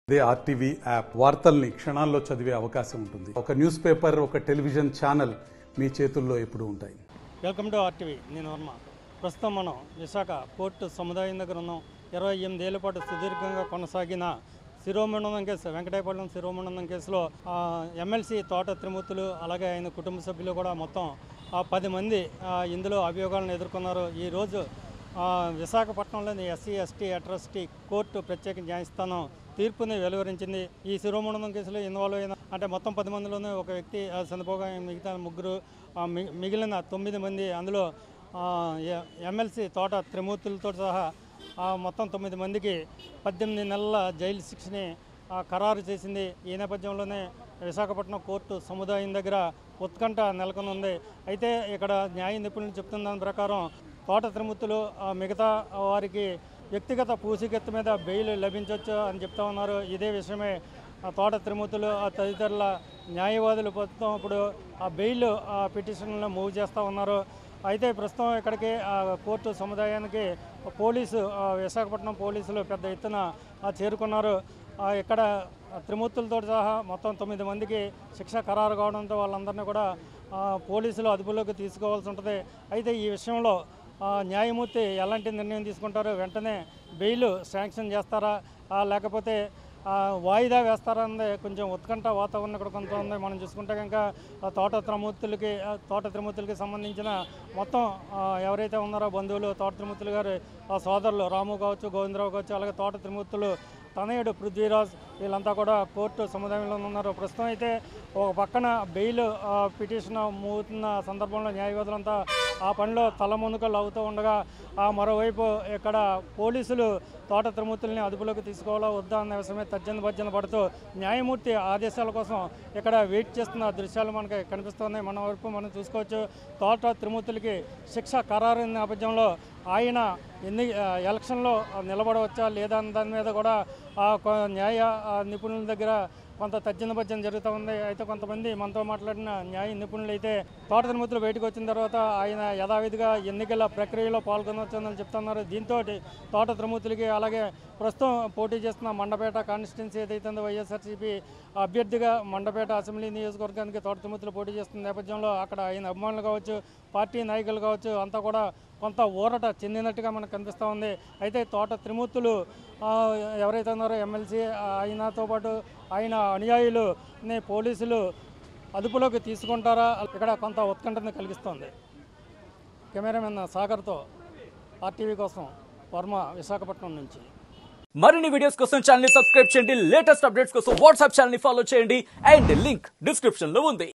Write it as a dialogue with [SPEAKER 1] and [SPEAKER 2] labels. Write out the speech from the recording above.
[SPEAKER 1] అదే RTV app వార్తల్ని క్షణాల్లో చదివే అవకాశం ఉంటుంది ఒక న్యూస్ పేపర్ ఒక టెలివిజన్ ఛానల్ మీ చేతుల్లో ఎప్పుడూ ఉంటాయి
[SPEAKER 2] వెల్కమ్ టు ఆర్టీవీ నేను వర్మ ప్రస్తుతం మనం విశాఖ పోర్టు సముదాయం దగ్గర ఉన్నాం ఇరవై ఎనిమిదేళ్ల పాటు సుదీర్ఘంగా కొనసాగిన శిరోమండనం కేసు వెంకటాయపాలెం శిరోమండనం కేసులో ఆ, ఎమ్మెల్సీ తోట త్రిమూర్తులు అలాగే ఆయన కుటుంబ సభ్యులు కూడా మొత్తం ఆ, పది మంది ఆ, ఇందులో అభియోగాలను ఎదుర్కొన్నారు ఈరోజు ఆ, విశాఖపట్నంలోని ఎస్సీ ఎస్టీ అట్రాసిటీ కోర్టు ప్రత్యేక న్యాయస్థానం తీర్పుని వెలువరించింది ఈ శిరోమండనం కేసులో ఇన్వాల్వ్ అయిన అంటే మొత్తం పది మందిలోనే ఒక వ్యక్తి ఆ, చనిపోగా మిగతా ముగ్గురు ఆ, మి- మిగిలిన తొమ్మిది మంది అందులో ఆ, ఎ- ఎమ్మెల్సీ తోట త్రిమూర్తులతో సహా ఆ, మొత్తం తొమ్మిది మందికి పద్దెనిమిది నెలల జైలు శిక్షని ఆ, ఖరారు చేసింది ఈ నేపథ్యంలోనే విశాఖపట్నం కోర్టు సముదాయం దగ్గర ఉత్కంఠ నెలకొని ఉంది అయితే ఇక్కడ న్యాయ నిపుణులు చెప్తున్న దాని ప్రకారం తోట త్రిమూర్తులు ఆ, మిగతా వారికి వ్యక్తిగత పూసికెత్తు మీద బెయిల్ లభించవచ్చు అని చెప్తా ఉన్నారు ఇదే విషయమే ఆ తోట త్రిమూర్తులు ఆ తదితరుల న్యాయవాదులు ప్రస్తుతం ఇప్పుడు ఆ బెయిల్ ఆ పిటిషన్లను మూవ్ చేస్తూ ఉన్నారు అయితే ప్రస్తుతం ఇక్కడికి ఆ కోర్టు సముదాయానికి పోలీసు ఆ విశాఖపట్నం పోలీసులు పెద్ద ఎత్తున ఆ చేరుకున్నారు ఆ ఇక్కడ త్రిమూర్తులతో సహా మొత్తం తొమ్మిది మందికి శిక్ష ఖరారు కావడంతో వాళ్ళందరినీ కూడా ఆ, పోలీసులు అదుపులోకి తీసుకోవాల్సి ఉంటుంది అయితే ఈ విషయంలో ఆ, న్యాయమూర్తి ఎలాంటి నిర్ణయం తీసుకుంటారో వెంటనే బెయిల్ శాంక్షన్ చేస్తారా ఆ, లేకపోతే ఆ, వాయిదా వేస్తారా అన్నది కొంచెం ఉత్కంఠ వాతావరణం ఇక్కడ కొంత ఉంది మనం చూసుకుంటే కనుక ఆ తోట త్రిమూర్తులకి ఆ తోట త్రిమూర్తులకి సంబంధించిన మొత్తం ఆ, ఎవరైతే ఉన్నారో బంధువులు తోట త్రిమూర్తులు గారి ఆ సోదరులు రాము కావచ్చు గోవిందరావు కావచ్చు అలాగే తోట త్రిమూర్తులు తనయుడు పృథ్వీరాజ్ వీళ్ళంతా కూడా కోర్టు సముదాయంలో ఉన్నారు ప్రస్తుతం అయితే ఒక పక్కన బెయిల్ ఆ, పిటిషన్ మూతున్న సందర్భంలో న్యాయవాదులంతా ఆ పనిలో తలమునుకలు అవుతూ ఉండగా ఆ మరోవైపు ఇక్కడ పోలీసులు తోట త్రిమూర్తుల్ని అదుపులోకి తీసుకోవాలా వద్దా అన్న విషయమే తర్జన భర్జన పడుతూ న్యాయమూర్తి ఆదేశాల కోసం ఇక్కడ వెయిట్ చేస్తున్న దృశ్యాలు మనకి కనిపిస్తున్నాయి మన వరకు మనం చూసుకోవచ్చు తోట త్రిమూర్తులకి శిక్ష ఖరారు నేపథ్యంలో ఆయన ఎన్ని ఆ, ఎలక్షన్లో నిలబడవచ్చా లేదా అన్న దాని మీద కూడా ఆ కొ- న్యాయ ఆ, నిపుణుల దగ్గర కొంత తర్జన భర్జన జరుగుతూ ఉంది అయితే కొంతమంది మనతో మాట్లాడిన న్యాయ నిపుణులు అయితే తోట త్రిమూర్తులు బయటకు వచ్చిన తర్వాత ఆయన యథావిధిగా ఎన్నికల ప్రక్రియలో పాల్గొనవచ్చని చెప్తున్నారు దీంతో తోట త్రిమూర్తులకి అలాగే ప్రస్తుతం పోటీ చేస్తున్న మండపేట కాన్స్టిట్యున్సీ ఏదైతే ఉందో వైఎస్ఆర్సీపీ అభ్యర్థిగా మండపేట అసెంబ్లీ నియోజకవర్గానికి తోట త్రిమూర్తులు పోటీ చేస్తున్న నేపథ్యంలో అక్కడ ఆయన అభిమానులు కావచ్చు పార్టీ నాయకులు కావచ్చు అంతా కూడా కొంత ఊరట చెందినట్టుగా మనకు కనిపిస్తూ ఉంది అయితే తోట త్రిమూర్తులు ఆ, ఎవరైతే ఉన్నారో ఎమ్మెల్సీ ఆయనతో పాటు ఆయన అనుయాయులుని పోలీసులు అదుపులోకి తీసుకుంటారా ఇక్కడ కొంత ఉత్కంఠను కలిగిస్తోంది కెమెరామెన్ సాగర్తో ఆర్టీవీ కోసం వర్మ విశాఖపట్నం నుంచి
[SPEAKER 3] మరిన్ని వీడియోస్ కోసం ఛానల్ ని సబ్స్క్రైబ్ చేయండి లేటెస్ట్ అప్డేట్స్ కోసం వాట్సాప్ ఛానల్ ని ఫాలో చేయండి అండ్ లింక్ డిస్క్రిప్షన్ లో ఉంది